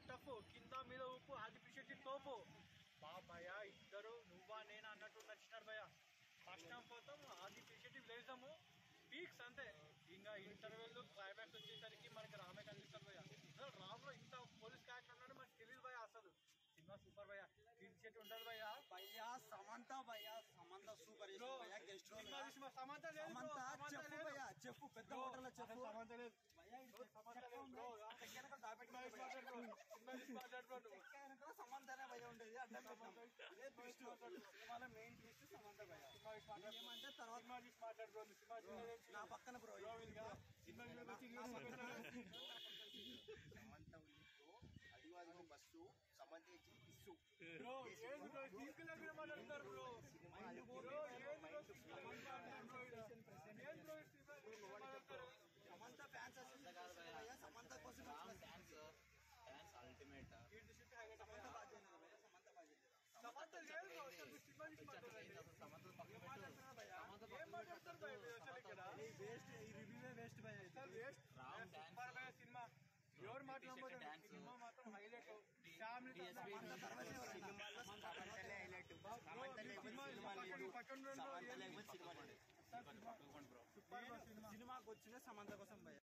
Tough కింద మీద ఉప్పు అది పిచ్చి తోపు బా భయ ఇద్దరు నువ్వా నేను అన్నట్టు నచ్చినారు భయ ఫస్ట్ హాఫ్ పోతాం ఆది పిచ్చి లేసాము పీక్స్ అంతే ఇంకా ఇంటర్వెల్ క్లైమాక్స్ వచ్చేసరికి మనకి రామే కనిపిస్తారు భయ అసలు రామ్లో ఇంత పోలీస్ క్యారెక్టర్ ఉన్నాడు మనకి తెలియదు భయ అసలు సినిమా సూపర్ భయ కిడ్ సెట్ ఉంటుంది భయ భయ్యా సమంత భయ్యా సమంత సూపర్ బ్రో భయ్యా గెస్ట్ రోల్ సినిమా చూసి మా సమంత లేదు bro. సమంత సమంత చెప్పు లేదు. భయ్యా చెప్పు పెద్ద Bro, హోటల్ చెప్పు అసలు సమంత లేదు భయ్యా ఇది Bro, సమంత చెక్క లేదు ఉంది. bro. చెక్క వెనకాల దాపెట్టి సినిమా చూసి మాట్లాడు bro. సినిమా చూసి మాట్లాడు bro నువ్వు. చెక్క వెనకాల సమంతనే భయ్యా ఉండేది అర్థం పెట్టాం ఇదే ట్విస్ట్ సినిమాలో మెయిన్ ట్విస్ట్ సమంత భయ్యా సినిమా చూసి మాట్లాడు. ఏమంటే తర్వాత సినిమా చూసి మాట్లాడు bro. నువ్వు సినిమా చూడలేదు. నా పక్కన బ్రో Bro, వీళ్ళుగా సినిమా చూడలేదు. వచ్చి నా వీడియో పక్కన సమంత ఉల్లితో అదిగో అదిగో బస్సు సమంత ఇచ్చి ఇస్సు Bro, ఏంది bro? సింకుల మీద మాట్లాడుతున్నారు bro. Bro, ఏంది bro? సమంత అంటారు bro ఈడ. ఏంది bro ఈ సినిమా గురించి మాట్లాడతారు? సమంత ఫ్యాన్స్ అసలు భయ్యా సమంత కోసం వచ్చిన ఫ్యాన్స్ ఫ్యాన్స్ అల్టిమేట్ వీడి చూస్తే highlight సమంత అవ్వాలి. బాగా చేయలేదు భయ్యా సమంత బాగా చేయలేదు సమంత లేదు bro. అసలు నువ్వు సినిమా చూసి మాట్లాడండి. సమంత పక్కన ఏం పెట్టు మాట్లాడుతున్నారు భయ్యా? ఏం మాట్లాడుతున్నారు భయ్యా మీరు అసలు ఇక్కడ? వేస్ట్ ఈ రివ్యూవే వేస్ట్ భయ్యా ఇది. అసలు waste. రామ్ భయ్యా, dance. సూపర్ భయ్యా సినిమా ఎవరు మాట్లాడబోతున్నారు dance. సినిమా మాత్రం హైలైట్ ఫ్యామిలీ DSP సమంత తర్వాత ఎవరైనా? సమంతలే హైలైట్ సమంత లేకపోతే సినిమా లేదు సమంత లేకపోతే సినిమా లేదు బ్రో సూపర్ సినిమాకి వచ్చిన సమంత కోసం భయ్యా